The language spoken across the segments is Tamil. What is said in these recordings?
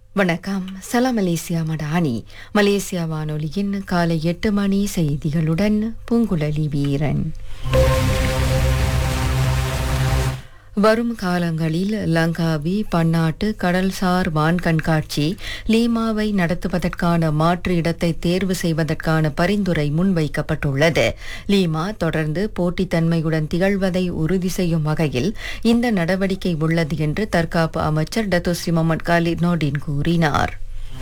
வணக்கம் சலாம் மலேசியா மடானி மலேசியா வானொலியின் காலை எட்டு மணி செய்திகளுடன் பூங்குழலி வீரன் வரும் காலங்களில் லங்காவி பன்னாட்டு கடல்சார் வான் கண்காட்சி லீமாவை நடத்துவதற்கான மாற்று இடத்தை தேர்வு செய்வதற்கான பரிந்துரை முன்வைக்கப்பட்டுள்ளது லீமா தொடர்ந்து போட்டித்தன்மையுடன் திகழ்வதை உறுதி செய்யும் வகையில் இந்த நடவடிக்கை உள்ளது என்று தற்காப்பு அமைச்சர் டத்தோஸ்ரீ முகமது காலித் நோடின் கூறினார்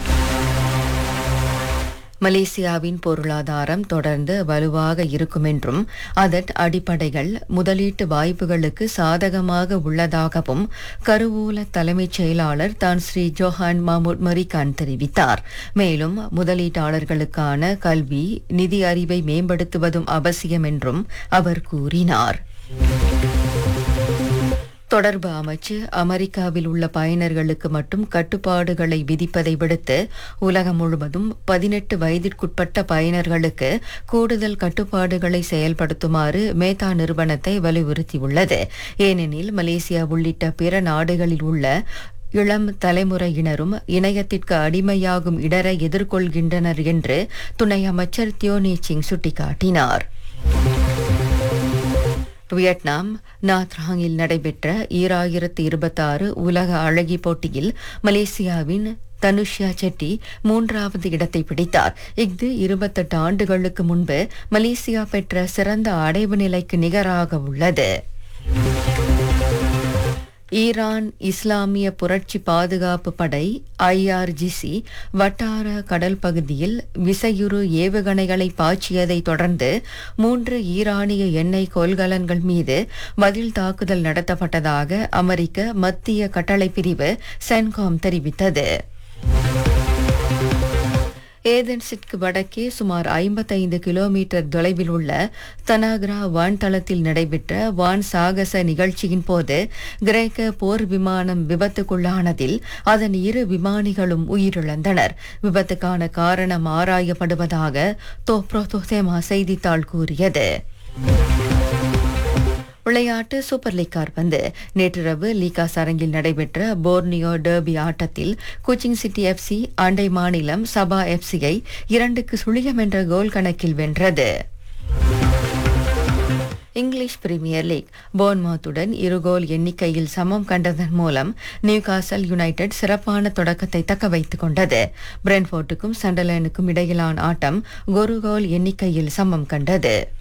மலேசியாவின் பொருளாதாரம் தொடர்ந்து வலுவாக இருக்கும் என்றும் அதன் அடிப்படைகள் முதலீட்டு வாய்ப்புகளுக்கு சாதகமாக உள்ளதாகவும் கருவூல தலைமைச் செயலாளர் தான் ஸ்ரீ ஜோஹான் மாமூட் மரிகான் தெரிவித்தார் மேலும் முதலீட்டாளர்களுக்கான கல்வி நிதி அறிவை மேம்படுத்துவதும் அவசியம் என்றும் அவர் கூறினார் தொடர்பு அமைச்சு அமெரிக்காவில் உள்ள பயனர்களுக்கு மட்டும் கட்டுப்பாடுகளை விதிப்பதை விடுத்து உலகம் முழுவதும் பதினெட்டு வயதிற்குட்பட்ட பயனர்களுக்கு கூடுதல் கட்டுப்பாடுகளை செயல்படுத்துமாறு மேத்தா நிறுவனத்தை வலியுறுத்தியுள்ளது ஏனெனில் மலேசியா உள்ளிட்ட பிற நாடுகளில் உள்ள இளம் தலைமுறையினரும் இணையத்திற்கு அடிமையாகும் இடரை எதிர்கொள்கின்றனர் என்று துணை அமைச்சர் தியோனி சிங் சுட்டிக்காட்டினார் வியட்நாம் நாத்ராங்கில் நடைபெற்ற ஈராயிரத்து இருபத்தாறு உலக அழகி போட்டியில் மலேசியாவின் தனுஷ்யா செட்டி மூன்றாவது இடத்தை பிடித்தார் இஃது இருபத்தெட்டு ஆண்டுகளுக்கு முன்பு மலேசியா பெற்ற சிறந்த அடைவு நிலைக்கு நிகராக உள்ளது ஈரான் இஸ்லாமிய புரட்சி பாதுகாப்பு படை ஐஆர்ஜிசி வட்டார கடல் பகுதியில் விசையுறு ஏவுகணைகளை பாய்ச்சியதை தொடர்ந்து மூன்று ஈரானிய எண்ணெய் கொள்கலன்கள் மீது பதில் தாக்குதல் நடத்தப்பட்டதாக அமெரிக்க மத்திய கட்டளை பிரிவு சென்காம் தெரிவித்தது ஏதென்ஸிற்கு வடக்கே சுமார் ஐம்பத்தைந்து கிலோமீட்டர் தொலைவில் உள்ள தனாகரா வான்தளத்தில் நடைபெற்ற வான் சாகச நிகழ்ச்சியின் போது கிரேக்க போர் விமானம் விபத்துக்குள்ளானதில் அதன் இரு விமானிகளும் உயிரிழந்தனர் விபத்துக்கான காரணம் ஆராயப்படுவதாக தோப்ரோதோசேமா செய்தித்தாள் கூறியது விளையாட்டு சூப்பர் லீக் கால்பந்து நேற்றிரவு லீகாஸ் அரங்கில் நடைபெற்ற போர்னியோ டர்பி ஆட்டத்தில் கோச்சிங் சிட்டி எஃப்சி அண்டை மாநிலம் சபா எஃப்சியை இரண்டுக்கு சுழியம் என்ற கோல் கணக்கில் வென்றது இங்கிலீஷ் பிரீமியர் லீக் போர்ன்மவுத்துடன் இரு கோல் எண்ணிக்கையில் சமம் கண்டதன் மூலம் நியூகாசல் யுனைடெட் சிறப்பான தொடக்கத்தை தக்க வைத்துக் கொண்டது பிரென்ஃபோர்ட்டுக்கும் சண்டர்லேண்டுக்கும் இடையிலான ஆட்டம் ஒரு கோல் எண்ணிக்கையில் சமம் கண்டது